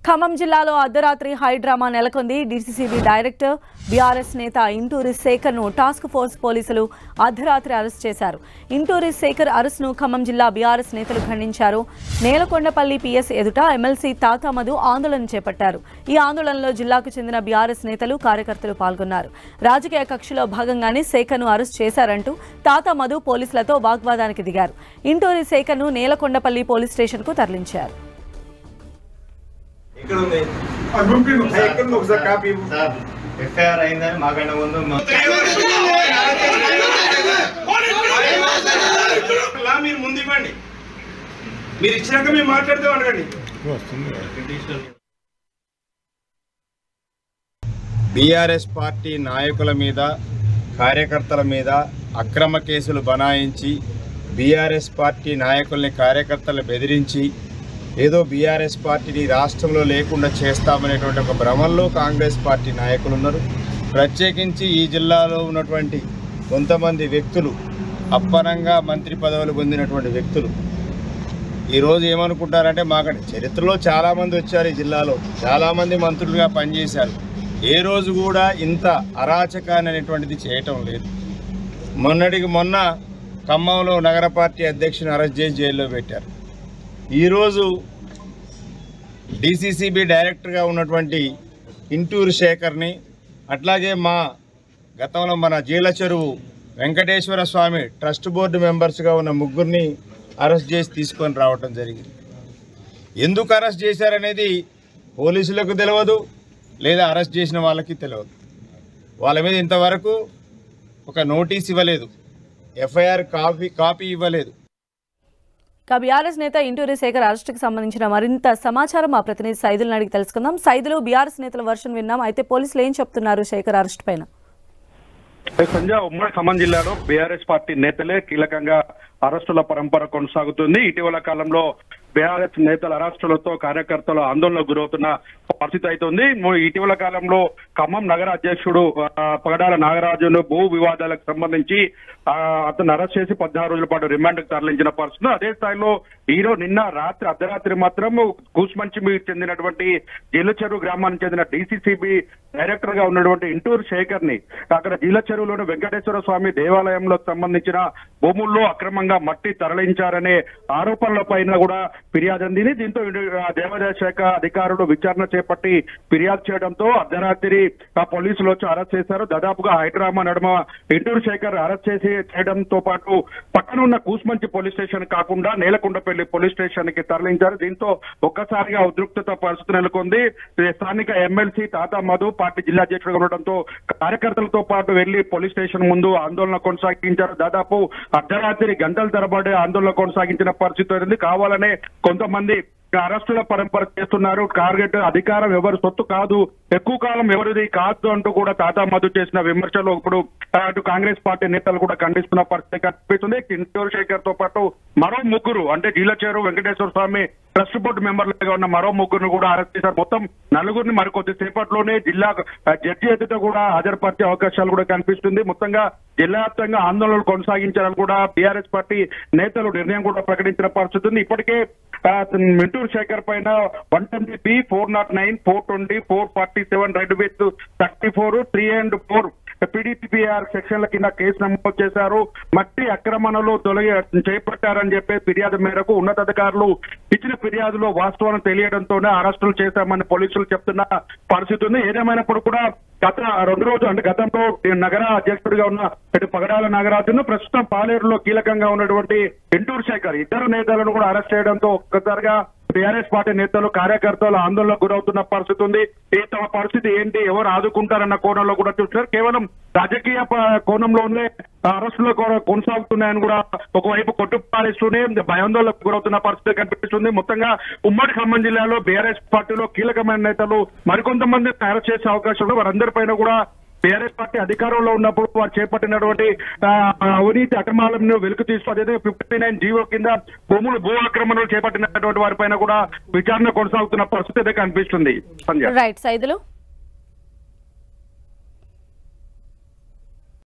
ఖమ్మం జిల్లాలో అర్ధరాత్రి high drama నెలకొంది డీసీసీబీ డైరెక్టర్ బీఆర్ఎస్ నేత ఇంటూరి శేఖర్ ను టాస్క్ ఫోర్స్ పోలీసులు అర్ధరాత్రి అరెస్ట్ చేశారు ఇంటూరి శేఖర్ అరెస్ట్ను ఖమ్మం జిల్లా బీఆర్ఎస్ నేతలు ఖండించారు నేలకొండపల్లి పీఎస్ ఎదుట ఎమ్మెల్సీ తాతా మధు ఆందోళన చేపట్టారు ఈ ఆందోళనలో జిల్లాకు చెందిన బీఆర్ఎస్ నేతలు కార్యకర్తలు పాల్గొన్నారు రాజకీయ కక్షలో భాగంగానే శేఖర్ను అరెస్ట్ చేశారంటూ తాతా మధు పోలీసులతో వాగ్వాదానికి దిగారు ఇంటూరి శేఖర్ను నేలకొండపల్లి పోలీస్ స్టేషన్కు తరలించారు ఇక్కడ ఉంది అది పంపిండు. ఆ, ఎక్కడ ఉంది ఒకసారి కాపీ ఇవ్వు. సార్ ఎఫ్ఐఆర్ అయిందని మాకంటే ముందు మా- లా మీరు ముందు ఇవ్వండి మీరు ఇచ్చినాక మేము మాట్లాడితే అడగండి బీఆర్ఎస్ పార్టీ నాయకుల మీద కార్యకర్తల మీద అక్రమ కేసులు బనాయించి బీఆర్ఎస్ పార్టీ నాయకుల్ని కార్యకర్తలు బెదిరించి ఏదో బీఆర్ఎస్ పార్టీని రాష్ట్రంలో లేకుండా చేస్తామనేటువంటి ఒక భ్రమంలో కాంగ్రెస్ పార్టీ నాయకులు ఉన్నారు ప్రత్యేకించి ఈ జిల్లాలో ఉన్నటువంటి కొంతమంది వ్యక్తులు అప్పనంగా మంత్రి పదవులు పొందినటువంటి వ్యక్తులు ఈరోజు ఏమనుకుంటారంటే మాకంటే చరిత్రలో చాలామంది వచ్చారు ఈ జిల్లాలో చాలామంది మంత్రులుగా పనిచేశారు ఏ రోజు కూడా ఇంత అరాచకాన్ని అనేటువంటిది చేయటం లేదు మొన్నటికి మొన్న ఖమ్మంలో నగర పార్టీ అధ్యక్షుని అరెస్ట్ చేసి జైల్లో పెట్టారు ఈరోజు డిసిసిబి డైరెక్టర్గా ఉన్నటువంటి ఇంటూరు శేఖర్ని అట్లాగే మా గతంలో మన జీల చెరువు వెంకటేశ్వర స్వామి ట్రస్ట్ బోర్డు మెంబర్స్గా ఉన్న ముగ్గురిని అరెస్ట్ చేసి తీసుకొని రావటం జరిగింది ఎందుకు అరెస్ట్ చేశారనేది పోలీసులకు తెలియదు లేదా అరెస్ట్ చేసిన వాళ్ళకి తెలియదు వాళ్ళ మీద ఇంతవరకు ఒక నోటీస్ ఇవ్వలేదు ఎఫ్ఐఆర్ కాపీ కాపీ ఇవ్వలేదు ఇక బీఆర్ఎస్ నేత ఇంటూరి శేఖర్ అరెస్టుకు సంబంధించిన మరింత సమాచారం మా ప్రతినిధి సైదులను అడిగి తెలుసుకుందాం సైదులు బీఆర్ఎస్ నేతల వర్షన్ విన్నాం అయితే పోలీసులు ఏం చెప్తున్నారు శేఖర్ అరెస్ట్ పైన సంజయ్ ఉమ్మడి ఖమ్మం జిల్లాలో బీఆర్ఎస్ పార్టీ నేతలే కీలకంగా అరెస్టుల పరంపర కొనసాగుతుంది ఇటీవల కాలంలో బీఆర్ఎస్ నేతల అరెస్టులతో కార్యకర్తలు ఆందోళనకు గురవుతున్న పరిస్థితి అవుతుంది ము- ఇటీవల కాలంలో ఖమ్మం నగర అధ్యక్షుడు ఆ, పగడాల నాగరాజును భూ వివాదాలకు సంబంధించి ఆ, అతను అరెస్ట్ చేసి పద్నాలుగు రోజుల పాటు రిమాండ్ కు తరలించిన పరిస్థితి అదే స్థాయిలో ఈ రోజు నిన్న రాత్రి అర్ధరాత్రి మాత్రం కూసుమంచి చెందినటువంటి జీలచెరువు గ్రామానికి చెందిన డిసిసిబి డైరెక్టర్ గా ఉన్నటువంటి ఇంటూరు శేఖర్ ని అక్కడ జీలచెరువులోని వెంకటేశ్వర స్వామి దేవాలయంలో సంబంధించిన భూముల్లో అక్రమంగా మట్టి తరలించారనే ఆరోపణల పైన కూడా ఫిర్యాదు అందింది దీంతో ఇటు, ఆ, దేవాదాయ శాఖ అధికారులు విచారణ చేపట్టి ఫిర్యాదు చేయడంతో అర్ధరాత్రి ఆ పోలీసులు వచ్చి అరెస్ట్ చేశారు దాదాపుగా హైదరాబాద్ నడుమ ఇంటూరు శేఖర్ అరెస్ట్ చేసి చేయడంతో పాటు పక్కన ఉన్న కూసుమంచి పోలీస్ స్టేషన్ కాకుండా నేలకొండపల్లి పోలీస్ స్టేషన్ కి తరలించారు దీంతో ఒక్కసారిగా ఉద్రిక్తత పరిస్థితి నెలకొంది స్థానిక ఎమ్మెల్సీ తాతా మధు పార్టీ జిల్లా అధ్యక్షుడిగా ఉండడంతో కార్యకర్తలతో పాటు వెళ్లి పోలీస్ స్టేషన్ ముందు ఆందోళన కొనసాగించారు దాదాపు అర్ధరాత్రి గంటల తరబడి ఆందోళన కొనసాగించిన పరిస్థితి ఉంది కావాలనే కొంతమంది అరెస్టుల పరంపర చేస్తున్నారు టార్గెట్ అధికారం ఎవరి సొత్తు కాదు ఎక్కువ కాలం ఎవరిది కాదు అంటూ కూడా తాతా మధు చేసిన విమర్శలు ఇప్పుడు ఆ, అటు కాంగ్రెస్ పార్టీ నేతలు కూడా ఖండిస్తున్న పరిస్థితి కనిపిస్తుంది కింటూరు శేఖర్ తో పాటు మరో ముగ్గురు అంటే జీలచేరు వెంకటేశ్వర స్వామి ట్రస్ట్ బోర్డు మెంబర్లుగా ఉన్న మరో ముగ్గురును కూడా అరెస్ట్ చేశారు మొత్తం నలుగురిని మరికొద్ది సేపట్లోనే జిల్లా ఆ, జడ్జి ఎదుట కూడా హాజరుపరిచే అవకాశాలు కూడా కనిపిస్తుంది మొత్తంగా జిల్లా వ్యాప్తంగా ఆందోళనలు కొనసాగించాలని కూడా బీఆర్ఎస్ పార్టీ నేతలు నిర్ణయం కూడా ప్రకటించిన పరిస్థితి ఉంది ఇప్పటికే ఆ, మింటూరు శేఖర్ పైన one twenty B four naught nine four twenty four forty seven read with thirty four three and four PDPR సెక్షన్ల కింద కేసు నమోదు చేశారు మట్టి ఆక్రమణలు తొలగి చేపట్టారని చెప్పే ఫిర్యాదు మేరకు ఉన్నతాధికారులు ఇచ్చిన ఫిర్యాదులో వాస్తవాన్ని తెలియడంతోనే అరెస్టులు చేశామని పోలీసులు చెప్తున్న పరిస్థితి ఉంది ఏదేమైనప్పుడు కూడా గత రెండు రోజులు అంటే గతంలో ఈ నగర అధ్యక్షుడిగా ఉన్న ఇటు పగడాల నాగరాజును ప్రస్తుతం పాలేరులో కీలకంగా ఉన్నటువంటి ఎంటూరు శేఖర్ ఇద్దరు నేతలను కూడా అరెస్ట్ చేయడంతో ఒక్కసారిగా టీఆర్ఎస్ పార్టీ నేతలు కార్యకర్తలు ఆందోళనకు గురవుతున్న పరిస్థితి ఉంది ఈ తమ పరిస్థితి ఏంటి ఎవరు ఆదుకుంటారన్న కోణంలో కూడా చూస్తున్నారు కేవలం రాజకీయ ప- కోణంలోనే అరెస్టులు కూడా కొనసాగుతున్నాయని కూడా ఒకవైపు కొట్టుపారేస్తూనే భయాందోళనకు గురవుతున్న పరిస్థితి కనిపిస్తుంది మొత్తంగా ఉమ్మడి ఖమ్మం జిల్లాలో బీఆర్ఎస్ పార్టీలో కీలకమైన నేతలు మరికొంతమంది అరెస్ట్ చేసే అవకాశం ఉంది వారందరిపైన కూడా బీఆర్ఎస్ పార్టీ అధికారంలో ఉన్నప్పుడు వారు చేపట్టినటువంటి ఆ, అవినీతి అక్రమాలను వెలుగు తీస్తూ అదే ఫిఫ్టీ నైన్ జీవో కింద భూములు భూ ఆక్రమణలు చేపట్టినటువంటి వారిపైన కూడా విచారణ కొనసాగుతున్న పరిస్థితి అయితే కనిపిస్తుంది సంజయ్ రైట్ సైదులు